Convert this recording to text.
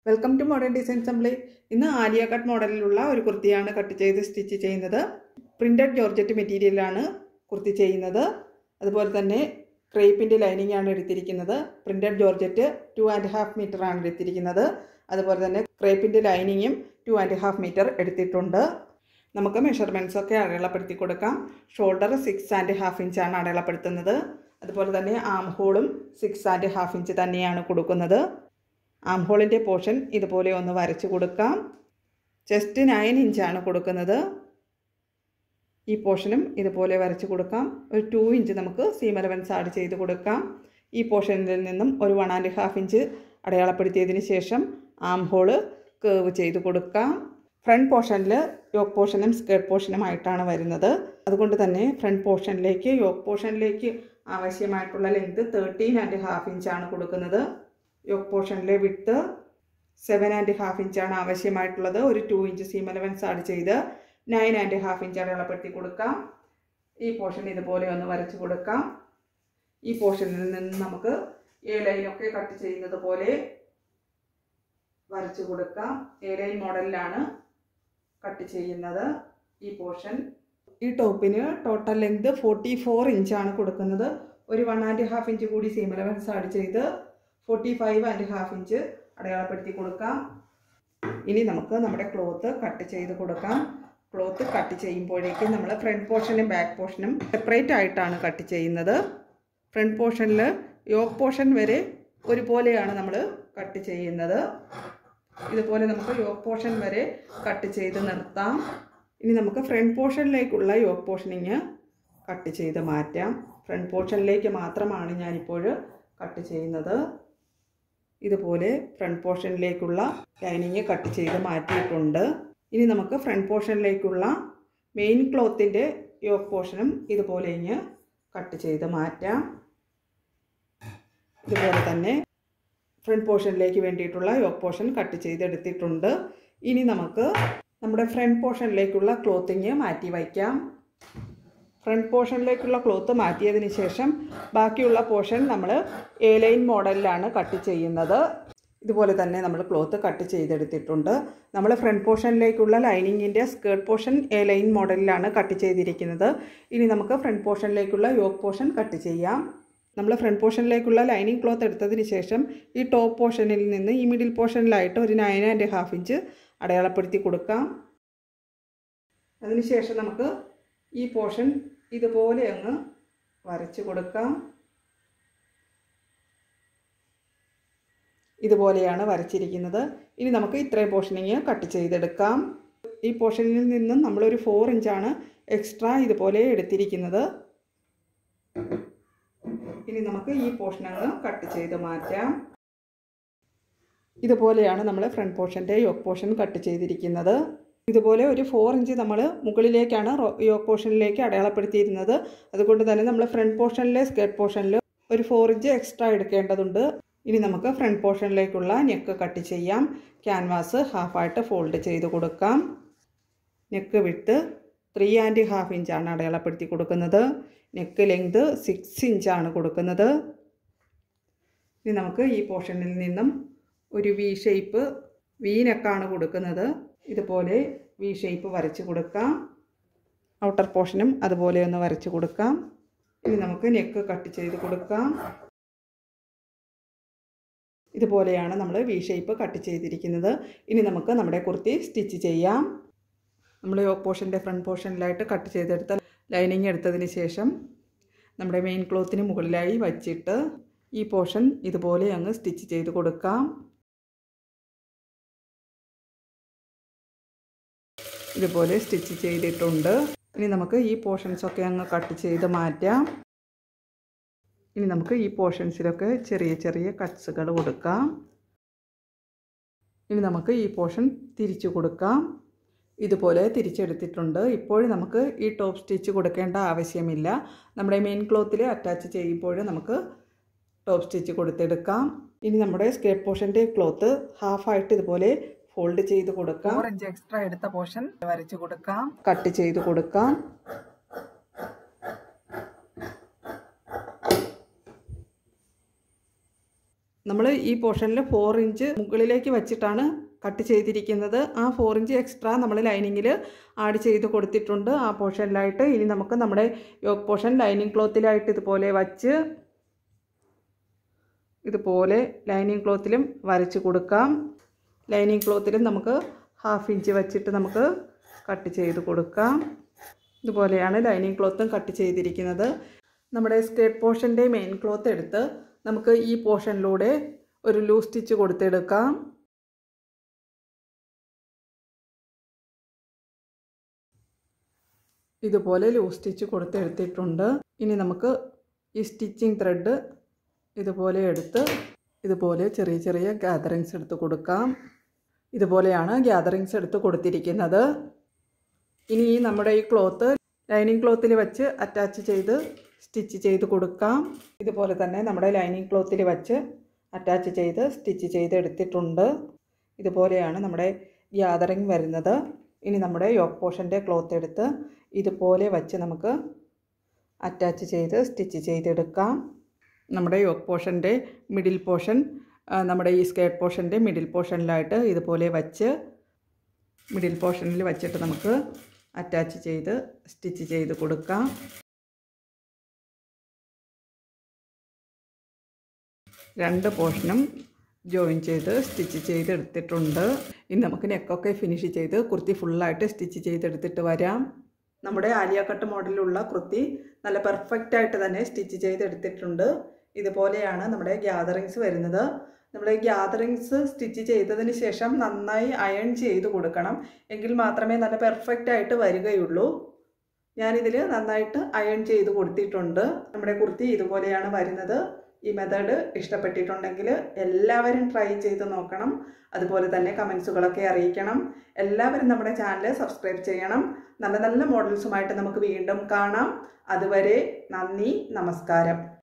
welcome to modern design assembly ഇന്ന് Aliya cut മോഡലിലുള്ള ഒരു കുർത്തിയാണ് കട്ട് ചെയ്ത് സ്റ്റിച്ച് ചെയ്യുന്നത് പ്രിൻറ്റഡ് ജോർജറ്റ് മെറ്റീരിയലാണ് കുർത്തി ചെയ്യുന്നത് അതുപോലെ തന്നെ ക്രേപ്പിൻ്റെ ലൈനിങ് ആണ് എടുത്തിരിക്കുന്നത് printed georgette two and half metre ആണ് എടുത്തിരിക്കുന്നത് അതുപോലെ തന്നെ ക്രേപ്പിൻ്റെ ലൈനിങ്ങും ടു ആൻഡ് ഹാഫ് മീറ്റർ എടുത്തിട്ടുണ്ട് നമുക്ക് മെഷർമെൻറ്റ്സ് ഒക്കെ അടയാളപ്പെടുത്തി കൊടുക്കാം ഷോൾഡർ സിക്സ് ആൻഡ് ഹാഫ് ഇഞ്ചാണ് അടയാളപ്പെടുത്തുന്നത് അതുപോലെ തന്നെ ആം ഹോളും സിക്സ് ആൻഡ് ഹാഫ് ഇഞ്ച് തന്നെയാണ് കൊടുക്കുന്നത് ആം ഹോളിൻ്റെ പോർഷൻ ഇതുപോലെ ഒന്ന് വരച്ച് കൊടുക്കാം ചെസ്റ്റ് നയൻ ഇഞ്ചാണ് കൊടുക്കുന്നത് ഈ പോർഷനും ഇതുപോലെ വരച്ച് കൊടുക്കാം ഒരു ടു ഇഞ്ച് നമുക്ക് സീം അലവൻസ് ആഡ് ചെയ്ത് കൊടുക്കാം ഈ പോർഷനിൽ നിന്നും ഒരു വൺ ആൻഡ് ഹാഫ് ഇഞ്ച് അടയാളപ്പെടുത്തിയതിന് ശേഷം ആം ഹോള് കേവ് ചെയ്ത് കൊടുക്കാം ഫ്രണ്ട് പോർഷനിൽ യോക്ക് പോർഷനും സ്കേർട്ട് പോർഷനുമായിട്ടാണ് വരുന്നത് അതുകൊണ്ട് തന്നെ ഫ്രണ്ട് പോർഷനിലേക്ക് യോക്ക് പോർഷനിലേക്ക് ആവശ്യമായിട്ടുള്ള ലെങ്ത് തേർട്ടീൻ ആൻഡ് ഹാഫ് ഇഞ്ചാണ് കൊടുക്കുന്നത് യോക്ക് പോർഷനിലെ വിട്ട് സെവൻ ആൻഡ് ഹാഫ് ഇഞ്ചാണ് ആവശ്യമായിട്ടുള്ളത് ഒരു two inch seam allowance add ചെയ്ത് നയൻ ആൻഡ് ഹാഫ് ഇഞ്ച് അടയാളപ്പെടുത്തി കൊടുക്കാം ഈ പോർഷൻ ഇതുപോലെ ഒന്ന് വരച്ച് കൊടുക്കാം ഈ പോർഷനിൽ നിന്ന് നമുക്ക് എ ലൈനൊക്കെ കട്ട് ചെയ്യുന്നത് പോലെ വരച്ചു കൊടുക്കാം എ ലൈൻ മോഡലിലാണ് കട്ട് ചെയ്യുന്നത് ഈ പോർഷൻ ഈ ടോപ്പിന് ടോട്ടൽ ലെങ്ത് ഫോർട്ടി ഫോർ ഇഞ്ചാണ് കൊടുക്കുന്നത് ഒരു വൺ ആൻഡ് ഹാഫ് ഇഞ്ച് കൂടി സീം അലവൻസ് ആഡ് ചെയ്ത് forty five and half inch അടയാളപ്പെടുത്തി കൊടുക്കാം ഇനി നമുക്ക് നമ്മുടെ ക്ലോത്ത് കട്ട് ചെയ്ത് കൊടുക്കാം ക്ലോത്ത് കട്ട് ചെയ്യുമ്പോഴേക്കും നമ്മൾ ഫ്രണ്ട് പോർഷനും ബാക്ക് പോർഷനും സെപ്പറേറ്റ് ആയിട്ടാണ് കട്ട് ചെയ്യുന്നത് ഫ്രണ്ട് പോർഷനിൽ യോക്ക് പോർഷൻ വരെ ഒരുപോലെയാണ് നമ്മൾ കട്ട് ചെയ്യുന്നത് ഇതുപോലെ നമുക്ക് യോക്ക് പോർഷൻ വരെ കട്ട് ചെയ്ത് നിർത്താം ഇനി നമുക്ക് ഫ്രണ്ട് പോർഷനിലേക്കുള്ള യോക്ക് പോർഷനിങ് കട്ട് ചെയ്ത് മാറ്റാം ഫ്രണ്ട് പോർഷനിലേക്ക് മാത്രമാണ് ഞാനിപ്പോൾ കട്ട് ചെയ്യുന്നത് ഇതുപോലെ ഫ്രണ്ട് പോർഷനിലേക്കുള്ള ലൈനിങ് കട്ട് ചെയ്ത് മാറ്റിയിട്ടുണ്ട് ഇനി നമുക്ക് ഫ്രണ്ട് പോർഷനിലേക്കുള്ള മെയിൻ ക്ലോത്തിൻ്റെ യോക്ക് പോർഷനും ഇതുപോലെ ഇങ്ങ് കട്ട് ചെയ്ത് മാറ്റാം ഇതുപോലെ തന്നെ ഫ്രണ്ട് പോർഷനിലേക്ക് വേണ്ടിയിട്ടുള്ള യോക്ക് പോർഷൻ കട്ട് ചെയ്തെടുത്തിട്ടുണ്ട് ഇനി നമുക്ക് നമ്മുടെ ഫ്രണ്ട് പോർഷനിലേക്കുള്ള ക്ലോത്തിങ് മാറ്റി വയ്ക്കാം ഫ്രണ്ട് പോർഷനിലേക്കുള്ള ക്ലോത്ത് മാറ്റിയതിന് ശേഷം ബാക്കിയുള്ള പോർഷൻ നമ്മൾ എ ലൈൻ മോഡലിലാണ് കട്ട് ചെയ്യുന്നത് ഇതുപോലെ തന്നെ നമ്മൾ ക്ലോത്ത് കട്ട് ചെയ്തെടുത്തിട്ടുണ്ട് നമ്മൾ ഫ്രണ്ട് പോർഷനിലേക്കുള്ള ലൈനിങ്ങിൻ്റെ സ്കേർട്ട് പോർഷൻ എ ലൈൻ മോഡലിലാണ് കട്ട് ചെയ്തിരിക്കുന്നത് ഇനി നമുക്ക് ഫ്രണ്ട് പോർഷനിലേക്കുള്ള യോക്ക് പോർഷൻ കട്ട് ചെയ്യാം നമ്മൾ ഫ്രണ്ട് പോർഷനിലേക്കുള്ള ലൈനിങ് ക്ലോത്ത് എടുത്തതിന് ശേഷം ഈ ടോപ്പ് പോർഷനിൽ നിന്ന് ഈ മിഡിൽ പോർഷനിലായിട്ട് ഒരു നയൻ ആൻഡ് ഹാഫ് ഇഞ്ച് അടയാളപ്പെടുത്തി കൊടുക്കാം അതിനുശേഷം നമുക്ക് ഈ പോർഷൻ ഇതുപോലെ അങ്ങ് വരച്ച് കൊടുക്കാം ഇതുപോലെയാണ് വരച്ചിരിക്കുന്നത് ഇനി നമുക്ക് ഇത്രയും പോർഷനിങ് കട്ട് ചെയ്തെടുക്കാം ഈ പോർഷനിൽ നിന്നും നമ്മളൊരു ഫോർ ഇഞ്ചാണ് എക്സ്ട്രാ ഇതുപോലെ എടുത്തിരിക്കുന്നത് ഇനി നമുക്ക് ഈ പോർഷൻ അങ്ങ് കട്ട് ചെയ്ത് മാറ്റാം ഇതുപോലെയാണ് നമ്മൾ ഫ്രണ്ട് പോർഷൻ്റെ യോക്ക് പോർഷൻ കട്ട് ചെയ്തിരിക്കുന്നത് ഇതുപോലെ ഒരു ഫോർ ഇഞ്ച് നമ്മൾ മുകളിലേക്കാണ് യോക്ക് പോർഷനിലേക്ക് അടയാളപ്പെടുത്തിയിരുന്നത് അതുകൊണ്ട് തന്നെ നമ്മൾ ഫ്രണ്ട് പോർഷനിലെ സ്കേർട്ട് പോർഷനിൽ ഒരു ഫോർ ഇഞ്ച് എക്സ്ട്രാ എടുക്കേണ്ടതുണ്ട് ഇനി നമുക്ക് ഫ്രണ്ട് പോർഷനിലേക്കുള്ള നെക്ക് കട്ട് ചെയ്യാം ക്യാൻവാസ് ഹാഫായിട്ട് ഫോൾഡ് ചെയ്ത് കൊടുക്കാം നെക്ക് വിട്ട് ത്രീ ആൻഡ് ഹാഫ് ഇഞ്ചാണ് അടയാളപ്പെടുത്തി കൊടുക്കുന്നത് നെക്ക് ലെങ്ത് സിക്സ് ഇഞ്ചാണ് കൊടുക്കുന്നത് ഇനി നമുക്ക് ഈ പോർഷനിൽ നിന്നും ഒരു വി ഷേപ്പ് വി നെക്കാണ് കൊടുക്കുന്നത് ഇതുപോലെ വി ഷേപ്പ് വരച്ച് കൊടുക്കാം ഔട്ടർ പോർഷനും അതുപോലെ ഒന്ന് വരച്ച് കൊടുക്കാം ഇനി നമുക്ക് നെക്ക് കട്ട് ചെയ്ത് കൊടുക്കാം ഇതുപോലെയാണ് നമ്മൾ വി ഷേപ്പ് കട്ട് ചെയ്തിരിക്കുന്നത് ഇനി നമുക്ക് നമ്മുടെ കുർത്തി സ്റ്റിച്ച് ചെയ്യാം നമ്മൾ യോക്ക് പോർഷൻ്റെ ഫ്രണ്ട് പോർഷനിലായിട്ട് കട്ട് ചെയ്തെടുത്ത ലൈനിങ് എടുത്തതിന് ശേഷം നമ്മുടെ മെയിൻ ക്ലോത്തിന് മുകളിലായി വച്ചിട്ട് ഈ പോർഷൻ ഇതുപോലെ അങ്ങ് സ്റ്റിച്ച് ചെയ്ത് കൊടുക്കാം ഇതുപോലെ സ്റ്റിച്ച് ചെയ്തിട്ടുണ്ട് ഇനി നമുക്ക് ഈ പോർഷൻസൊക്കെ അങ്ങ് കട്ട് ചെയ്ത് മാറ്റാം ഇനി നമുക്ക് ഈ പോർഷൻസിലൊക്കെ ചെറിയ ചെറിയ കട്ട്സുകൾ കൊടുക്കാം ഇനി നമുക്ക് ഈ പോർഷൻ തിരിച്ചു കൊടുക്കാം ഇതുപോലെ തിരിച്ചെടുത്തിട്ടുണ്ട് ഇപ്പോൾ നമുക്ക് ഈ ടോപ്പ് സ്റ്റിച്ച് കൊടുക്കേണ്ട ആവശ്യമില്ല നമ്മുടെ മെയിൻ ക്ലോത്തിൽ അറ്റാച്ച് ചെയ്യുമ്പോൾ നമുക്ക് ടോപ്പ് സ്റ്റിച്ച് കൊടുത്തെടുക്കാം ഇനി നമ്മുടെ സ്കേർട്ട് പോർഷൻ്റെ ക്ലോത്ത് ഹാഫായിട്ട് ഇതുപോലെ ഫോൾഡ് ചെയ്ത് കൊടുക്കാം ഫോർ ഇഞ്ച് എക്സ്ട്രാ എടുത്ത പോർഷൻ വരച്ച് കൊടുക്കാം കട്ട് ചെയ്ത് കൊടുക്കാം നമ്മൾ ഈ പോർഷനിൽ ഫോർ ഇഞ്ച് മുകളിലേക്ക് വെച്ചിട്ടാണ് കട്ട് ചെയ്തിരിക്കുന്നത് ആ ഫോർ ഇഞ്ച് എക്സ്ട്രാ നമ്മൾ ലൈനിങ്ങിൽ ആഡ് ചെയ്ത് കൊടുത്തിട്ടുണ്ട് ആ പോർഷനിലായിട്ട് ഇനി നമുക്ക് നമ്മുടെ യോക്ക് പോർഷൻ ലൈനിങ് ക്ലോത്തിലായിട്ട് ഇതുപോലെ വച്ച് ഇതുപോലെ ലൈനിങ് ക്ലോത്തിലും വരച്ച് കൊടുക്കാം ലൈനിങ് ക്ലോത്തിലും നമുക്ക് ഹാഫ് ഇഞ്ച് വച്ചിട്ട് നമുക്ക് കട്ട് ചെയ്ത് കൊടുക്കാം ഇതുപോലെയാണ് ലൈനിങ് ക്ലോത്തും കട്ട് ചെയ്തിരിക്കുന്നത് നമ്മുടെ സ്കേർട്ട് പോർഷൻ്റെ മെയിൻ ക്ലോത്ത് എടുത്ത് നമുക്ക് ഈ പോർഷനിലൂടെ ഒരു ലൂസ് സ്റ്റിച്ച് കൊടുത്തെടുക്കാം ഇതുപോലെ ലൂസ് സ്റ്റിച്ച് കൊടുത്തെടുത്തിട്ടുണ്ട് ഇനി നമുക്ക് ഈ സ്റ്റിച്ചിങ് ത്രെഡ് ഇതുപോലെ എടുത്ത് ഇതുപോലെ ചെറിയ ചെറിയ ഗ്യാതറിങ്സ് എടുത്ത് കൊടുക്കാം ഇതുപോലെയാണ് ഗ്യാതറിങ്സ് എടുത്ത് കൊടുത്തിരിക്കുന്നത് ഇനി ഈ നമ്മുടെ ഈ ക്ലോത്ത് ലൈനിങ് ക്ലോത്തിൽ വെച്ച് അറ്റാച്ച് ചെയ്ത് സ്റ്റിച്ച് ചെയ്ത് കൊടുക്കാം ഇതുപോലെ തന്നെ നമ്മുടെ ലൈനിങ് ക്ലോത്തിൽ വെച്ച് അറ്റാച്ച് ചെയ്ത് സ്റ്റിച്ച് ചെയ്ത് എടുത്തിട്ടുണ്ട് ഇതുപോലെയാണ് നമ്മുടെ ഗ്യാതറിങ് വരുന്നത് ഇനി നമ്മുടെ യോക്ക് പോർഷൻ്റെ ക്ലോത്ത് എടുത്ത് ഇതുപോലെ വച്ച് നമുക്ക് അറ്റാച്ച് ചെയ്ത് സ്റ്റിച്ച് ചെയ്തെടുക്കാം നമ്മുടെ യോക്ക് പോർഷൻ്റെ മിഡിൽ പോർഷൻ നമ്മുടെ ഈ സ്കേർട്ട് പോർഷൻ്റെ മിഡിൽ പോർഷനിലായിട്ട് ഇതുപോലെ വച്ച് മിഡിൽ പോർഷനിൽ വച്ചിട്ട് നമുക്ക് അറ്റാച്ച് ചെയ്ത് സ്റ്റിച്ച് ചെയ്ത് കൊടുക്കാം രണ്ട് പോർഷനും ജോയിൻ ചെയ്ത് സ്റ്റിച്ച് ചെയ്തെടുത്തിട്ടുണ്ട് ഇനി നമുക്ക് നെക്കൊക്കെ ഫിനിഷ് ചെയ്ത് കുർത്തി ഫുള്ളായിട്ട് സ്റ്റിച്ച് ചെയ്തെടുത്തിട്ട് വരാം നമ്മുടെ ആലിയ കട്ട് മോഡലിലുള്ള കുർത്തി നല്ല പെർഫെക്റ്റ് ആയിട്ട് തന്നെ സ്റ്റിച്ച് ചെയ്തെടുത്തിട്ടുണ്ട് ഇതുപോലെയാണ് നമ്മുടെ ഗ്യാതറിങ്സ് വരുന്നത് നമ്മൾ ഗ്യാതറിങ്സ് സ്റ്റിച്ച് ചെയ്തതിന് ശേഷം നന്നായി അയൺ ചെയ്ത് കൊടുക്കണം എങ്കിൽ മാത്രമേ നല്ല പെർഫെക്റ്റ് ആയിട്ട് വരികയുള്ളൂ ഞാനിതിൽ നന്നായിട്ട് അയൺ ചെയ്ത് കൊടുത്തിട്ടുണ്ട് നമ്മുടെ കുർത്തി ഇതുപോലെയാണ് വരുന്നത് ഈ മെത്തേഡ് ഇഷ്ടപ്പെട്ടിട്ടുണ്ടെങ്കിൽ എല്ലാവരും ട്രൈ ചെയ്ത് നോക്കണം അതുപോലെ തന്നെ കമൻസുകളൊക്കെ അറിയിക്കണം എല്ലാവരും നമ്മുടെ ചാനൽ സബ്സ്ക്രൈബ് ചെയ്യണം നല്ല നല്ല മോഡൽസുമായിട്ട് നമുക്ക് വീണ്ടും കാണാം അതുവരെ നന്ദി നമസ്കാരം